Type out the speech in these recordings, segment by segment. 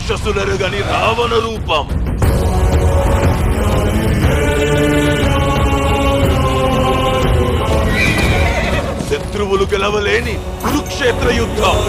రాక్షసులరుగని రావణ రూపం శత్రువులు గెలవలేని కురుక్షేత్ర యుద్ధం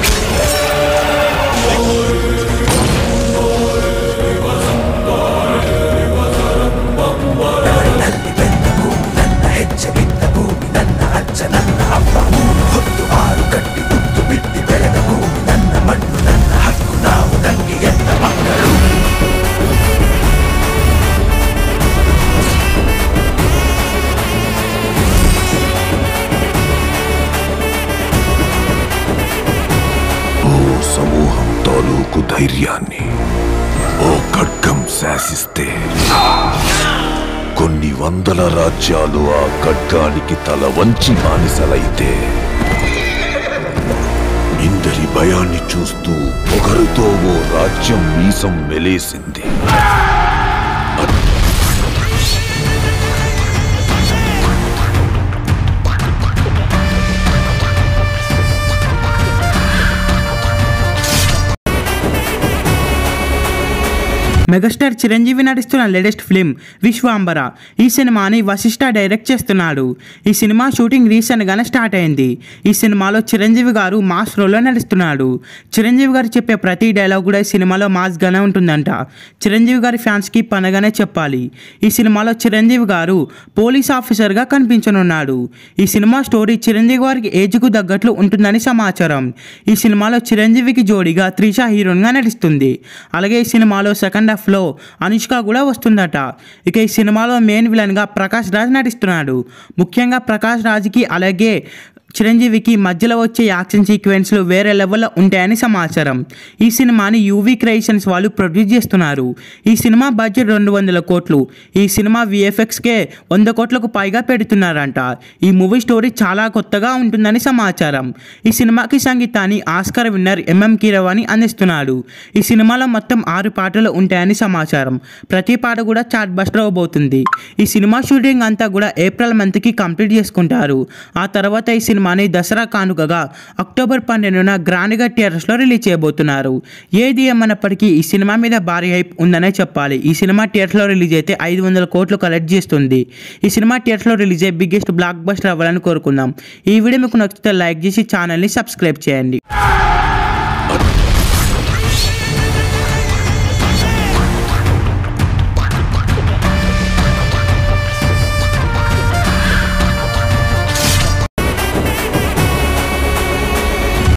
ఓ సమూహం తాలూకు ధైర్యాన్ని ఓ ఖడ్గం శాసిస్తే కొన్ని వందల రాజ్యాలు ఆ ఖడ్గానికి తల వంచి బానిసలైతే ఇందరి భయాన్ని చూస్తూ పొగరుతో ఓ రాజ్యం మీసం మెలేసింది మెగాస్టార్ చిరంజీవి నటిస్తున్న లేటెస్ట్ ఫిలిం విశ్వాంబర ఈ సినిమాని వశిష్ఠ డైరెక్ట్ చేస్తున్నాడు ఈ సినిమా షూటింగ్ రీసెంట్గానే స్టార్ట్ అయింది ఈ సినిమాలో చిరంజీవి గారు మాస్ రోల్లో నటిస్తున్నాడు చిరంజీవి గారు చెప్పే ప్రతి డైలాగ్ కూడా ఈ సినిమాలో మాస్గానే ఉంటుందంట చిరంజీవి గారి ఫ్యాన్స్కి పండగానే చెప్పాలి ఈ సినిమాలో చిరంజీవి గారు పోలీస్ ఆఫీసర్గా కనిపించనున్నాడు ఈ సినిమా స్టోరీ చిరంజీవి గారికి ఏజ్కు తగ్గట్లు ఉంటుందని సమాచారం ఈ సినిమాలో చిరంజీవికి జోడీగా త్రిష హీరోయిన్గా నటిస్తుంది అలాగే ఈ సినిమాలో సెకండ్ హాఫ్లో అనుష్క కూడా వస్తుందట ఇక ఈ సినిమాలో మెయిన్ విలన్గా ప్రకాష్ రాజ్ నటిస్తున్నాడు ముఖ్యంగా ప్రకాష్ రాజ్కి అలాగే చిరంజీవికి మధ్యలో వచ్చే యాక్షన్ సీక్వెన్స్లు వేరే లెవెల్లో ఉంటాయని సమాచారం ఈ సినిమాని యూవీ క్రియేషన్స్ వాళ్ళు ప్రొడ్యూస్ చేస్తున్నారు ఈ సినిమా బడ్జెట్ రెండు వందల కోట్లు ఈ సినిమా విఎఫ్ఎక్స్కే వంద కోట్లకు పైగా పెడుతున్నారంట ఈ మూవీ స్టోరీ చాలా కొత్తగా ఉంటుందని సమాచారం ఈ సినిమాకి సంగీతాన్ని ఆస్కర్ విన్నర్ ఎంఎం కీరవాణి అందిస్తున్నాడు ఈ సినిమాలో మొత్తం ఆరు పాటలు ఉంటాయని సమాచారం ప్రతి పాట కూడా చాట్ బస్టర్ అవబోతుంది ఈ సినిమా షూటింగ్ అంతా కూడా ఏప్రిల్ మంత్కి కంప్లీట్ చేసుకుంటారు ఆ తర్వాత ఈ సినిమాని దసరా కానుకగా అక్టోబర్ పన్నెండున గ్రాండ్గా థియేటర్స్లో రిలీజ్ చేయబోతున్నారు ఏది ఏమన్నప్పటికీ ఈ సినిమా మీద భారీ హైప్ ఉందనే చెప్పాలి ఈ సినిమా థియేటర్లో రిలీజ్ అయితే ఐదు వందల కోట్లు కలెక్ట్ చేస్తుంది ఈ సినిమా థియేటర్లో రిలీజ్ అయ్యే బిగ్గెస్ట్ బ్లాక్ బస్టర్ అవ్వాలని కోరుకుందాం ఈ వీడియో మీకు నచ్చితే లైక్ చేసి ఛానల్ని సబ్స్క్రైబ్ చేయండి